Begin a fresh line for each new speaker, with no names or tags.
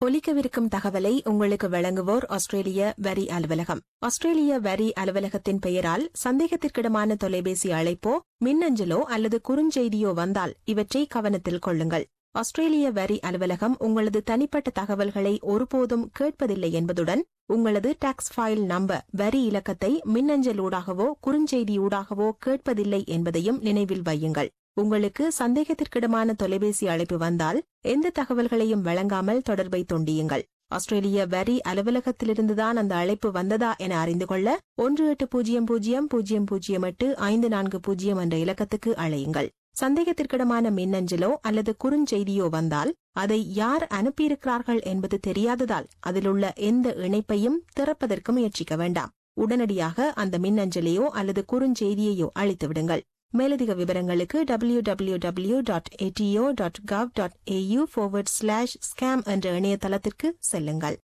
ஒலிக்கவிருக்கும் தகவலை உங்களுக்கு வழங்குவோர் ஆஸ்திரேலிய வரி அலுவலகம் ஆஸ்திரேலிய வரி அலுவலகத்தின் பெயரால் சந்தேகத்திற்கிடமான தொலைபேசி அழைப்போ மின்னஞ்சலோ அல்லது குறுஞ்செய்தியோ வந்தால் இவற்றை கவனத்தில் கொள்ளுங்கள் ஆஸ்திரேலிய வரி அலுவலகம் உங்களது தனிப்பட்ட தகவல்களை ஒருபோதும் கேட்பதில்லை என்பதுடன் உங்களது டாக்ஸ் ஃபைல் நம்பர் வரி இலக்கத்தை மின்னஞ்சலூடாகவோ குறுஞ்செய்தியூடாகவோ கேட்பதில்லை என்பதையும் நினைவில் வையுங்கள் உங்களுக்கு சந்தேகத்திற்கிடமான தொலைபேசி அழைப்பு வந்தால் எந்த தகவல்களையும் வழங்காமல் தொடர்பை தொண்டியுங்கள் ஆஸ்திரேலிய வரி அலுவலகத்திலிருந்துதான் அந்த அழைப்பு வந்ததா என அறிந்து கொள்ள ஒன்று எட்டு பூஜ்ஜியம் பூஜ்ஜியம் பூஜ்ஜியம் பூஜ்ஜியம் எட்டு ஐந்து நான்கு பூஜ்ஜியம் என்ற இலக்கத்துக்கு அழையுங்கள் சந்தேகத்திற்கிடமான மின்னஞ்சலோ அல்லது குறுஞ்செய்தியோ வந்தால் அதை யார் அனுப்பியிருக்கிறார்கள் என்பது தெரியாததால் அதிலுள்ள எந்த இணைப்பையும் திறப்பதற்கு முயற்சிக்க வேண்டாம் உடனடியாக அந்த மின்னஞ்சலையோ அல்லது குறுஞ்செய்தியையோ அழித்துவிடுங்கள் மேலதிக விவரங்களுக்கு W W W dot ATO dot gov dot AU slash scam என்ற இணையதளத்திற்கு செல்லுங்கள்